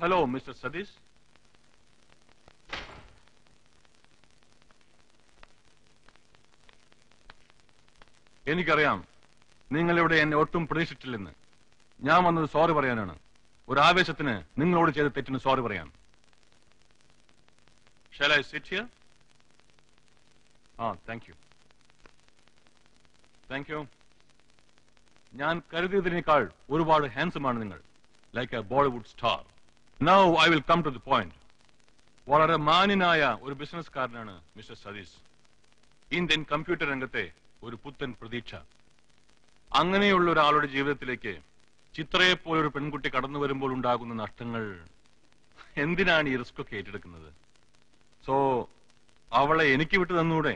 Hello mister Satheesh എനിക്കറിയാം നിങ്ങളിവിടെ എന്നെ ഒട്ടും പ്രതീക്ഷിച്ചില്ലെന്ന് ഞാൻ വന്നത് സോറി പറയാനാണ് ഒരു ആവേശത്തിന് നിങ്ങളോട് ചെയ്ത തെറ്റിന് സോറി പറയാൻ ഷാൽ ഐ സിറ്റ് ഹിയർ ആ താങ്ക് യു താങ്ക് യു ഞാൻ കരുതിയതിനേക്കാൾ ഒരുപാട് ഹാൻസം ആണ് നിങ്ങൾ like a Bollywood star now I will come to the point വളരെ മാന്യനായ ഒരു ബിസിനസ്സുകാരനാണ് മിസ്റ്റർ സതീഷ് ഇന്ത്യൻ കമ്പ്യൂട്ടർ രംഗത്തെ ഒരു പുത്തൻ പ്രതീക്ഷ അങ്ങനെയുള്ള ഒരാളുടെ ജീവിതത്തിലേക്ക് ചിത്രയെ പോലൊരു പെൺകുട്ടി കടന്നു വരുമ്പോൾ ഉണ്ടാകുന്ന നഷ്ടങ്ങൾ എന്തിനാണ് ഈ റിസ്ക് ഒക്കെ ഏറ്റെടുക്കുന്നത് സോ അവളെ എനിക്ക് വിട്ടു തന്നൂടെ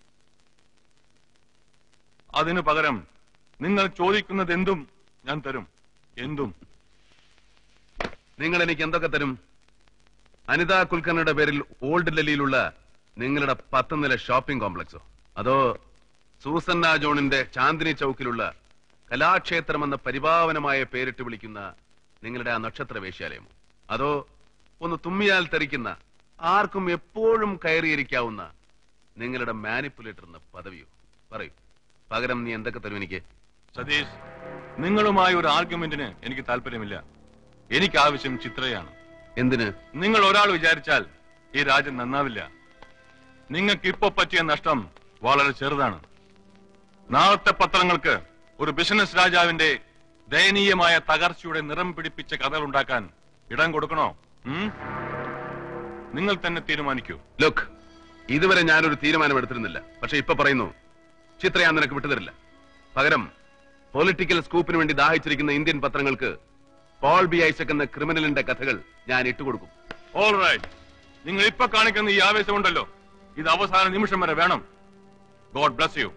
അതിനു പകരം നിങ്ങൾ ചോദിക്കുന്നത് എന്തും ഞാൻ തരും എന്തും നിങ്ങൾ എനിക്ക് എന്തൊക്കെ തരും അനിത കുൽക്കർണിയുടെ പേരിൽ ഓൾഡ് ഡൽഹിയിലുള്ള നിങ്ങളുടെ പത്ത് നില ഷോപ്പിംഗ് കോംപ്ലക്സോ അതോ സൂസന്ന ജോണിന്റെ ചാന്ദിനി ചൌക്കിലുള്ള കലാക്ഷേത്രം എന്ന പരിപാവനമായ പേരിട്ട് വിളിക്കുന്ന നിങ്ങളുടെ ആ നക്ഷത്ര വേശ്യാലയമോ അതോ ഒന്ന് തുമ്മിയാൽ തെറിക്കുന്ന ആർക്കും എപ്പോഴും കയറിയിരിക്കാവുന്ന നിങ്ങളുടെ മാനിപ്പുലേറ്റർ എന്ന പദവിയോ പറയൂ പകരം നീ എന്തൊക്കെ തരും എനിക്ക് സതീഷ് നിങ്ങളുമായി ഒരു ആർഗ്യുമെന്റിന് എനിക്ക് താല്പര്യമില്ല എനിക്ക് ആവശ്യം ചിത്രയാണ് എന്തിന് നിങ്ങൾ ഒരാൾ വിചാരിച്ചാൽ ഈ രാജ്യം നന്നാവില്ല നിങ്ങൾക്ക് ഇപ്പൊ പറ്റിയ നഷ്ടം വളരെ ചെറുതാണ് നാളത്തെ പത്രങ്ങൾക്ക് ഒരു ബിസിനസ് രാജാവിന്റെ ദയനീയമായ തകർച്ചയുടെ നിറം പിടിപ്പിച്ച കഥകൾ ഉണ്ടാക്കാൻ ഇടം കൊടുക്കണോ ഉം? നിങ്ങൾ തന്നെ തീരുമാനിക്കൂ ലുക്ക് ഇതുവരെ ഞാനൊരു തീരുമാനം എടുത്തിരുന്നില്ല പക്ഷെ ഇപ്പൊ പറയുന്നു ചിത്ര ഞാൻ നിനക്ക് വിട്ടുതരില്ല പകരം പൊളിറ്റിക്കൽ സ്കൂപ്പിന് വേണ്ടി ദാഹിച്ചിരിക്കുന്ന ഇന്ത്യൻ പത്രങ്ങൾക്ക് പോൾ ബി ഐസക് എന്ന ക്രിമിനലിന്റെ കഥകൾ ഞാൻ ഇട്ടുകൊടുക്കും ഓൾ റൈറ്റ് നിങ്ങൾ ഇപ്പൊ കാണിക്കുന്ന ഈ ആവേശമുണ്ടല്ലോ ഇത് അവസാന നിമിഷം വരെ വേണം God bless you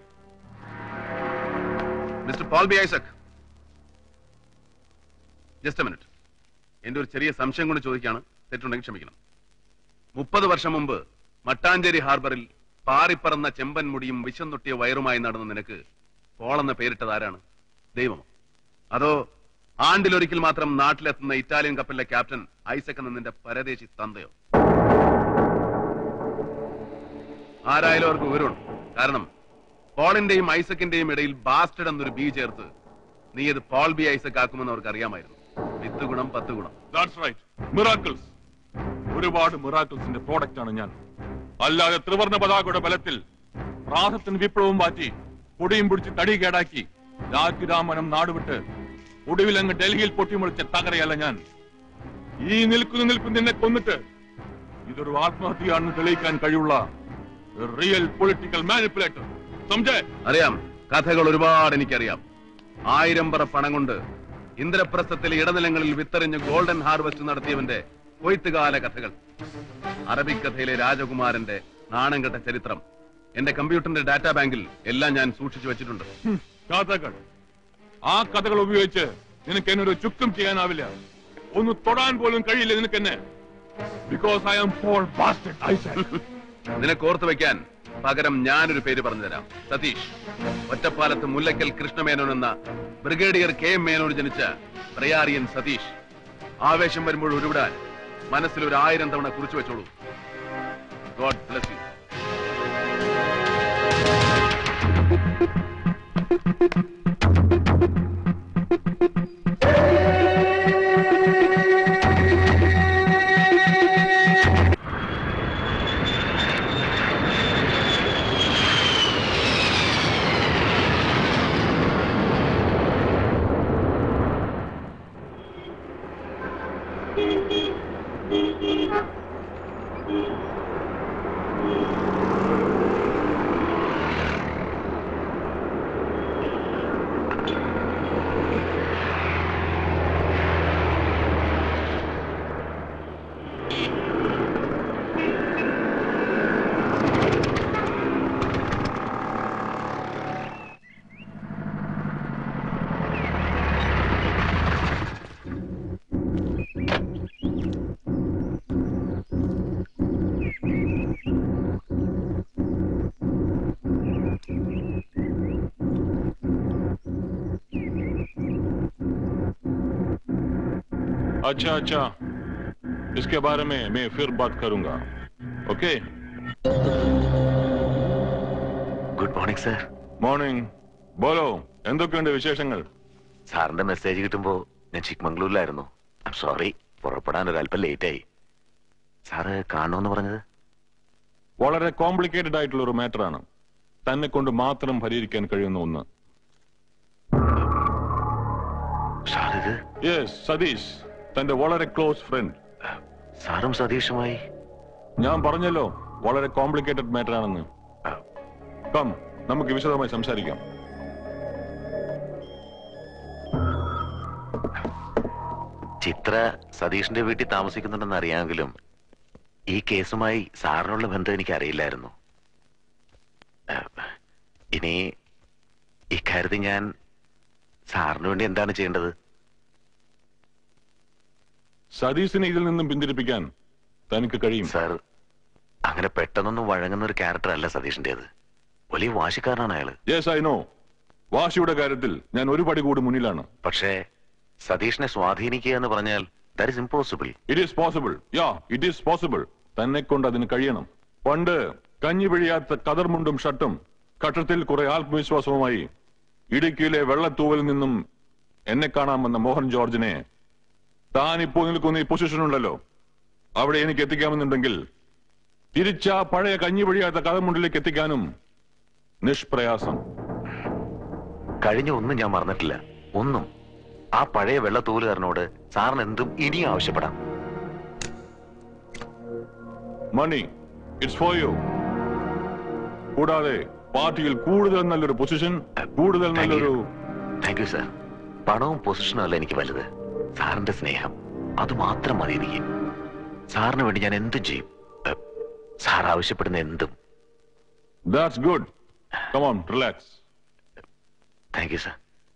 mister Paul B Isaac just minute എന്റെ ഒരു ചെറിയ സംശയം കൊണ്ട് ചോദിക്കാണ് തെറ്റുണ്ടെങ്കിൽ ക്ഷമിക്കണം മുപ്പത് വർഷം മുമ്പ് മട്ടാഞ്ചേരി ഹാർബറിൽ പാറിപ്പറന്ന ചെമ്പൻ മുടിയും വിശന്നൊട്ടിയ വയറുമായി നടന്ന നിനക്ക് പോൾ എന്ന പേരിട്ടത് ആരാണ് ദൈവമോ അതോ ആണ്ടിലൊരിക്കൽ മാത്രം നാട്ടിലെത്തുന്ന ഇറ്റാലിയൻ കപ്പലിലെ ക്യാപ്റ്റൻ ഐസക് എന്ന നിന്റെ പരദേശി തന്തയോ ആരായാലും അവർക്ക് വിവരമുണ്ട് കാരണം പോളിന്റെയും ഐസക്കിന്റെയും ഇടയിൽ ബാസ്റ്റഡ് എന്നൊരു ബി ചേർത്ത് നീ ഇത് പോൾ ബി ഐസക് ആക്കുമെന്ന് അവർക്ക് അറിയാമായിരുന്നു വിത്ത് ഗുണം പത്ത് ഗുണം ദാറ്റ്സ് റൈറ്റ് മിറാക്കിൾസ് ഒരുപാട് മിറാക്കിൾസിന്റെ പ്രോഡക്റ്റ് ആണ് ഞാൻ അല്ലാതെ ത്രിവർണ പതാകയുടെ ബലത്തിൽ പ്രാസത്തിന് വിപ്ലവം മാറ്റി കൊടിയും പിടിച്ച് തടി കേടാക്കി രാജ്യരാമനം നാടുവിട്ട് ഒടുവിൽ അങ്ങ് ഡൽഹിയിൽ പൊട്ടിമുളിച്ച തകരയല്ല ഞാൻ ഈ നിൽക്കുന്നു നിൽക്കുന്ന നിന്നെ കൊന്നിട്ട് ഇതൊരു ആത്മഹത്യയാണെന്ന് തെളിയിക്കാൻ കഴിയുള്ള റിയൽ പൊളിറ്റിക്കൽ മാനിപ്പുലേറ്റർ സംജയ് അറിയാം കഥകൾ ഒരുപാട് എനിക്കറിയാം ആയിരം പറ പണം കൊണ്ട് ഇന്ദ്രപ്രസ്ഥത്തിലെ ഇടനിലങ്ങളിൽ വിത്തെറിഞ്ഞ് ഗോൾഡൻ ഹാർവെസ്റ്റ് നടത്തിയവന്റെ കൊയ്ത്തുകാല കഥകൾ അറബിക്കഥയിലെ രാജകുമാരന്റെ നാണം കെട്ട ചരിത്രം എന്റെ കമ്പ്യൂട്ടറിന്റെ ഡാറ്റാ ബാങ്കിൽ എല്ലാം ഞാൻ സൂക്ഷിച്ചു വെച്ചിട്ടുണ്ട് ഹും, കഥകൾ ആ കഥകൾ ഉപയോഗിച്ച് നിനക്ക് എന്നെ ഒരു ചുക്കും ചെയ്യാനാവില്ല ഒന്ന് തൊടാൻ പോലും കഴിയില്ല നിനക്ക് എന്നെ because I am for bastard Isaac നിനക്ക് ഓർത്തു വെക്കാൻ പകരം ഞാനൊരു പേര് പറഞ്ഞുതരാം സതീഷ് ഒറ്റപ്പാലത്ത് മുല്ലക്കൽ കൃഷ്ണമേനോൻ എന്ന ബ്രിഗേഡിയർ കെ എം മേനോൻ ജനിച്ച പ്രയാറിയൻ സതീഷ് ആവേശം വരുമ്പോൾ ഉരുവിടാൻ മനസ്സിൽ ഒരു ആയിരം തവണ കുറിച്ചു വെച്ചോളൂ ഗോഡ് ബ്ലസ് യു अच्छा अच्छा इसके बारे में मैं फिर बात करूंगा okay good morning sir morning ബോലോ എന്തൊക്കെയുണ്ട് വിശേഷങ്ങൾ സാറിന്റെ മെസ്സേജ് കിട്ടുമ്പോ ഞാൻ ചിക്മംഗ്ലൂരിലായിരുന്നു ഐം സോറി പുറപ്പെടാൻ ഒരു അല്പം ലേറ്റ് ആയി സാറ് കാണുമെന്ന് പറഞ്ഞത് വളരെ കോംപ്ലിക്കേറ്റഡ് ആയിട്ടുള്ള ഒരു മാറ്ററാണ് തന്നെ കൊണ്ട് മാത്രം പരിഹരിക്കാൻ കഴിയുന്ന ഒന്ന് സാർ ഇത് യെസ് സതീഷ് തന്റെ വളരെ ക്ലോസ് ഫ്രണ്ട് സാറും സതീഷുമായി ഞാൻ പറഞ്ഞല്ലോ വളരെ കോംപ്ലിക്കേറ്റഡ് മാറ്റർ ആണെന്ന് ആ, കം നമുക്ക് വിശദമായി സംസാരിക്കാം ചിത്ര സതീഷിന്റെ വീട്ടിൽ താമസിക്കുന്നുണ്ടെന്ന് അറിയാമെങ്കിലും ഈ കേസുമായി സാറിനുള്ള ബന്ധം എനിക്ക് അറിയില്ലായിരുന്നു ആ, ഇനി ഇക്കാര്യത്തിൽ ഞാൻ സാറിന് വേണ്ടി എന്താണ് ചെയ്യേണ്ടത് സതീഷിനെ ഇതിൽ നിന്നും പിന്തിരിപ്പിക്കാൻ തനിക്ക് കഴിയും സാർ അങ്ങനെ പെട്ടെന്നൊന്നും വഴങ്ങുന്ന ഒരു ക്യാരക്ടർ അല്ല സതീഷിന്റേത് വലിയ വാശിക്കാരനാണ് അയാള് യെസ് ഐ നോ വാശിയുടെ കാര്യത്തിൽ ഞാൻ ഒരു പടി കൂടി മുന്നിലാണ് പക്ഷേ സതീഷിനെ സ്വാധീനിക്കുക എന്ന് പറഞ്ഞാൽ that is impossible it is possible ya it is possible തന്നെ കൊണ്ട് അതിന് കഴിയണം പണ്ട് കഞ്ഞി പിഴിയാത്ത കതർമുണ്ടും ഷർട്ടും കട്ടത്തിൽ കുറെ ആത്മവിശ്വാസവുമായി ഇടുക്കിയിലെ വെള്ളത്തൂവലിൽ നിന്നും എന്നെ കാണാൻ വന്ന മോഹൻ ജോർജിനെ താൻ ഇപ്പോൾ നിൽക്കുന്ന ഈ പൊസിഷൻ ഉണ്ടല്ലോ അവിടെ എനിക്ക് എത്തിക്കാമെന്നുണ്ടെങ്കിൽ തിരിച്ച പഴയ കഞ്ഞി പിഴിയാത്ത കതർമുണ്ടിലേക്ക് എത്തിക്കാനും നിഷ്പ്രയാസം കഴിഞ്ഞ ഒന്നും ഞാൻ മറന്നിട്ടില്ല ഒന്നും ആ പഴയ വെള്ളത്തൂലുകാരനോട് സാറിന് എന്തും ഇനിയും ആവശ്യപ്പെടാം മണി ഇറ്റ്സ് ഫോർ യു കൂടാതെ പാർട്ടിയിൽ കൂടുതൽ നല്ലൊരു പൊസിഷൻ കൂടുതൽ Thank you. നല്ലൊരു താങ്ക് യു സാർ പണവും പൊസിഷനും അല്ല എനിക്ക് വലുത് സാറിന്റെ സ്നേഹം അത് മാത്രം മതി എനിക്ക് സാറിന് വേണ്ടി ഞാൻ എന്തും ചെയ്യും ഏ, സാർ ആവശ്യപ്പെടുന്ന എന്തും that's good come on relax thank you sir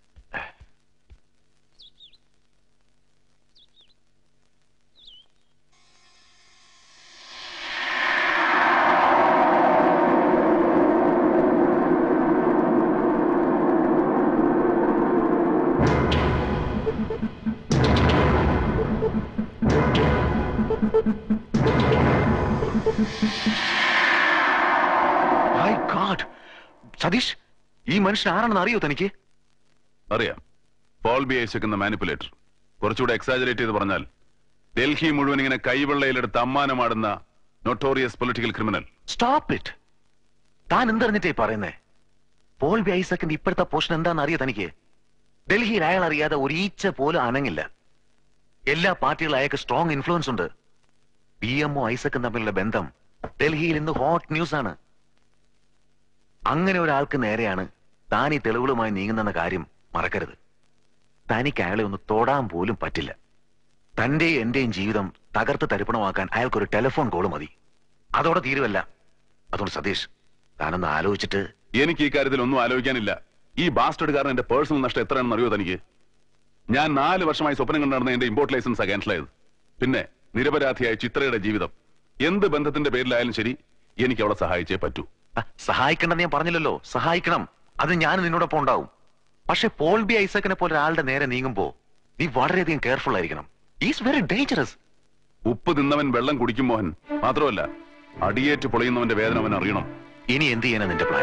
my god Satish ഈ മനുഷ്യൻ ആരാണെന്ന് അറിയോ തനിക്ക് അറിയാം പോൾ ബി ഐസക് എന്ന മാനിപ്പുലേറ്റർ കുറച്ചുകൂടെ എക്സാജറേറ്റ് ചെയ്ത് പറഞ്ഞാൽ ഡൽഹി മുഴുവൻ ഇങ്ങനെ കൈവെള്ളയിലെടുത്ത് അമ്മാനമാടുന്ന notorious political criminal stop it താൻ എന്തറിഞ്ഞിട്ടേ പറയുന്നേ പോൾ ബി ഐസക്കിന്റെ ഇപ്പോഴത്തെ പോഷൻ എന്താണെന്ന് അറിയോ തനിക്ക് ഡൽഹിയിൽ അയാൾ അറിയാതെ ഒരു ഈച്ച പോലും അനങ്ങില്ല എല്ലാ പാർട്ടികളും അയാൾക്ക് സ്ട്രോങ് ഇൻഫ്ലുവൻസ് ഉണ്ട് പി എമ്മും ഐസക്കും തമ്മിലുള്ള ബന്ധം ഡൽഹിയിൽ ഇന്ന് ഹോട്ട് ന്യൂസ് ആണ് അങ്ങനെ ഒരാൾക്ക് നേരെയാണ് താൻ ഈ തെളിവുകളുമായി നീങ്ങുന്നെന്ന കാര്യം മറക്കരുത് തനിക്ക് അയാളെ ഒന്ന് തൊടാൻ പോലും പറ്റില്ല തന്റെയും എന്റെയും ജീവിതം തകർത്ത് തരിപ്പണമാക്കാൻ അയാൾക്കൊരു ടെലിഫോൺ കോള് മതി അതോടെ തീരുവല്ല അതുകൊണ്ട് സതീഷ് താനൊന്ന് ആലോചിച്ചിട്ട് എനിക്ക് ഈ കാര്യത്തിൽ ഒന്നും ആലോചിക്കാനില്ല ഈ ബാസ്റ്റഡ് കാരണം എന്റെ പേഴ്സണൽ നഷ്ടം എത്രയാണെന്ന് അറിയോ തനിക്ക് ഞാൻ നാല് വർഷമായി സ്വപ്നം കണ്ടു നടന്ന എന്റെ ഇമ്പോർട്ട് ലൈസൻസ് ക്യാൻസൽ പിന്നെ നിരപരാധിയായ ചിത്രയുടെ ജീവിതം എന്ത് ബന്ധത്തിന്റെ പേരിലായാലും ശരി എനിക്ക് അവളെ സഹായിച്ചേ പറ്റൂ ആ, സഹായിക്കണ്ടെന്ന് ഞാൻ പറഞ്ഞില്ലല്ലോ സഹായിക്കണം അത് ഞാൻ നിന്നോടൊപ്പം ഉണ്ടാവും പക്ഷെ പോൾ ബി ഐസക്കിനെ പോലെ ഒരാളുടെ നേരെ നീങ്ങുമ്പോ നീ വളരെയധികം കെയർഫുൾ ആയിരിക്കണം ഈസ് വെരി ഡേഞ്ചറസ് ഉപ്പ് തിന്നവൻ വെള്ളം കുടിക്കും മോഹൻ മാത്രമല്ല അടിയേറ്റ് പൊളിയുന്നവന്റെ വേദന അവൻ അറിയണം ഇനി എന്ത് ചെയ്യാനാ നിന്റെ പ്ലാൻ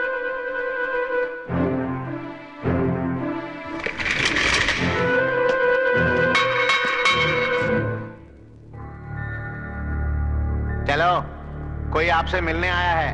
चलो कोई आपसे मिलने आया है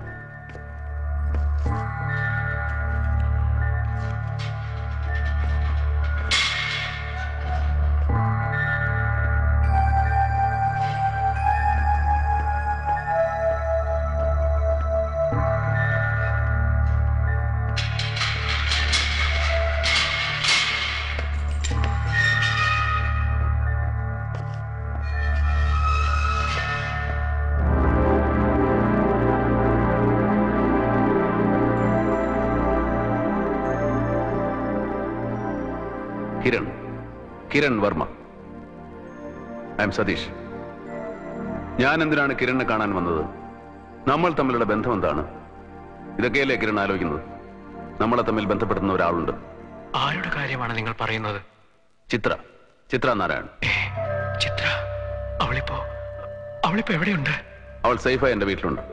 കിരൺ കിരൺ വർമ്മ ഐ എം സതീഷ് ഞാൻ എന്തിനാണ് കിരണിനെ കാണാൻ വന്നത് നമ്മൾ തമ്മിലുള്ള ബന്ധം എന്താണ് ഇതൊക്കെയല്ലേ കിരൺ ആലോചിക്കുന്നത് നമ്മളെ തമ്മിൽ ബന്ധപ്പെടുന്ന ഒരാളുണ്ട് ആരുടെ കാര്യമാണ് നിങ്ങൾ പറയുന്നത് ചിത്ര ചിത്ര നാരായൺ ഏ ചിത്ര അവളിപ്പോ അവളിപ്പോ എവിടെയുണ്ട് അവൾ സേഫായി എന്റെ വീട്ടിലുണ്ട്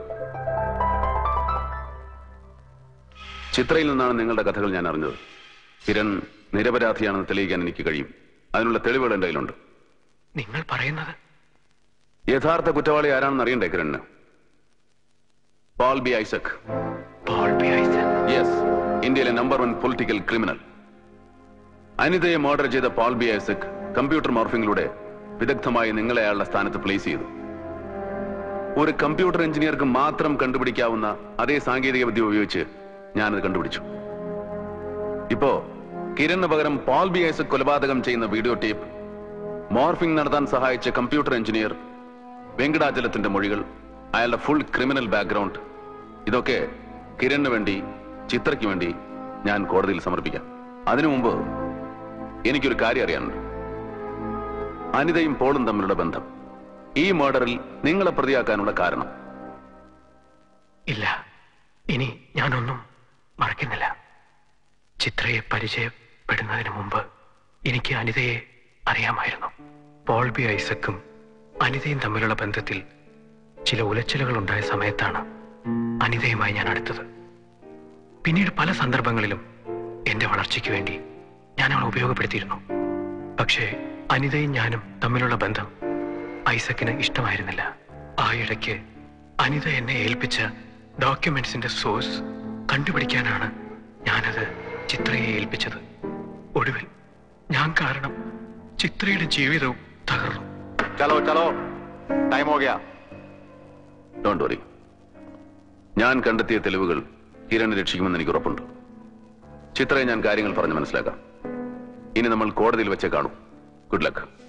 ചിത്രയിൽ നിന്നാണ് നിങ്ങളുടെ കഥകൾ ഞാൻ അറിഞ്ഞത് കിരൺ നിരപരാധിയാണെന്ന് തെളിയിക്കാൻ എനിക്ക് കഴിയും അതിനുള്ള തെളിവുകൾ എന്റെ കയ്യിലുണ്ട് നിങ്ങൾ പറയുന്നത് യഥാർത്ഥ കുറ്റവാളി ആരാണെന്ന് അറിയണ്ടേ കിരണിന് Paul B Isaac Paul B Isaac yes ഇന്ത്യയിലെ നമ്പർ വൺ പൊളിറ്റിക്കൽ ക്രിമിനൽ അനിതയെ മർഡർ ചെയ്ത പോൾ ബി ഐസക് കമ്പ്യൂട്ടർ മോർഫിംഗിലൂടെ വിദഗ്ധമായി നിങ്ങളെ അയാളുടെ സ്ഥാനത്ത് പ്ലേസ് ചെയ്തു ഒരു കമ്പ്യൂട്ടർ എഞ്ചിനീയർക്ക് മാത്രം കണ്ടുപിടിക്കാവുന്ന അതേ സാങ്കേതിക വിദ്യ ഉപയോഗിച്ച് ഞാനത് കണ്ടുപിടിച്ചു ഇപ്പോ കിരണിന് പകരം പോൾ ബി ഐസക് കൊലപാതകം ചെയ്യുന്ന വീഡിയോ ടേപ്പ് മോർഫിംഗ് നടത്താൻ സഹായിച്ച കമ്പ്യൂട്ടർ എഞ്ചിനീയർ വെങ്കടാചലത്തിന്റെ മൊഴികൾ അയാളുടെ ഫുൾ ക്രിമിനൽ ബാക്ക്ഗ്രൗണ്ട് ഇതൊക്കെ കിരണിന് വേണ്ടി ചിത്രയ്ക്ക് വേണ്ടി ഞാൻ കോടതിയിൽ സമർപ്പിക്കാം അതിനു മുമ്പ് എനിക്കൊരു കാര്യം അറിയാനുണ്ട് അനിതയും പോളും തമ്മിലുള്ള ബന്ധം ഈ മർഡറിൽ നിങ്ങളെ പ്രതിയാക്കാനുള്ള കാരണം ഇല്ല ഇനി ഞാനൊന്നും മറക്കുന്നില്ല ചിത്രയെ പരിചയപ്പെടുന്നതിന് മുമ്പ് എനിക്ക് അനിതയെ അറിയാമായിരുന്നു പോൾ ബി ഐസക്കും അനിതയും തമ്മിലുള്ള ബന്ധത്തിൽ ചില ഉലച്ചിലുകൾ ഉണ്ടായ സമയത്താണ് അനിതയുമായി ഞാൻ അടുത്തത് പിന്നീട് പല സന്ദർഭങ്ങളിലും എന്റെ വളർച്ചയ്ക്ക് വേണ്ടി ഞാൻ അവളെ ഉപയോഗപ്പെടുത്തിയിരുന്നു പക്ഷേ അനിതയും ഞാനും തമ്മിലുള്ള ബന്ധം ഐസക്കിന് ഇഷ്ടമായിരുന്നില്ല ആ ഇടയ്ക്ക് അനിത എന്നെ ഏൽപ്പിച്ച ഡോക്യുമെന്റ്സിന്റെ സോഴ്സ് കണ്ടുപിടിക്കാനാണ് ഞാനത് ചിത്രയെ ഏൽപ്പിച്ചത് ഒടുവിൽ ഞാൻ കാരണം ചിത്രയുടെ ജീവിതവും തകർന്നു चलो चलो टाइम हो गया ഡോണ്ട് വറി ഞാൻ കണ്ടെത്തിയ തെളിവുകൾ കിരണ് രക്ഷിക്കുമെന്ന് എനിക്ക് ഉറപ്പുണ്ട് ചിത്രയെ ഞാൻ കാര്യങ്ങൾ പറഞ്ഞ് മനസ്സിലാക്കാം ഇനി നമ്മൾ കോടതിയിൽ വെച്ചേ കാണും ഗുഡ് ലക്ക്